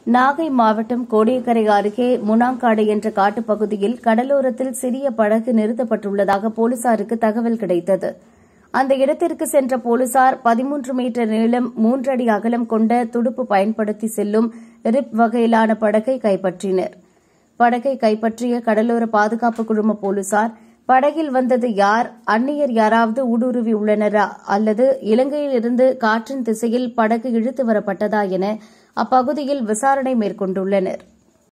நாகை மாவட்டம் கோடியக்கரை அருகே முனாங்காடு என்ற காட்டுப்பகுதியில் கடலோரத்தில் சிறிய படகு நிறுத்தப்பட்டுள்ளதாக போலீசாருக்கு தகவல் கிடைத்தது அந்த இடத்திற்கு சென்ற போலீசார் பதிமூன்று மீட்டர் நீளம் மூன்றடி அகலம் கொண்ட துடுப்பு பயன்படுத்தி செல்லும் ரிப் வகையிலான படகை கைப்பற்றினர் படகை கைப்பற்றிய கடலோர பாதுகாப்பு குழும போலீசார் படகில் வந்தது யார் அந்நியர் யாராவது ஊடுருவி உள்ளனரா அல்லது இலங்கையிலிருந்து காற்றின் திசையில் படகு இழுத்து வரப்பட்டதா என அப்பகுதியில் விசாரணை மேற்கொண்டுள்ளனா்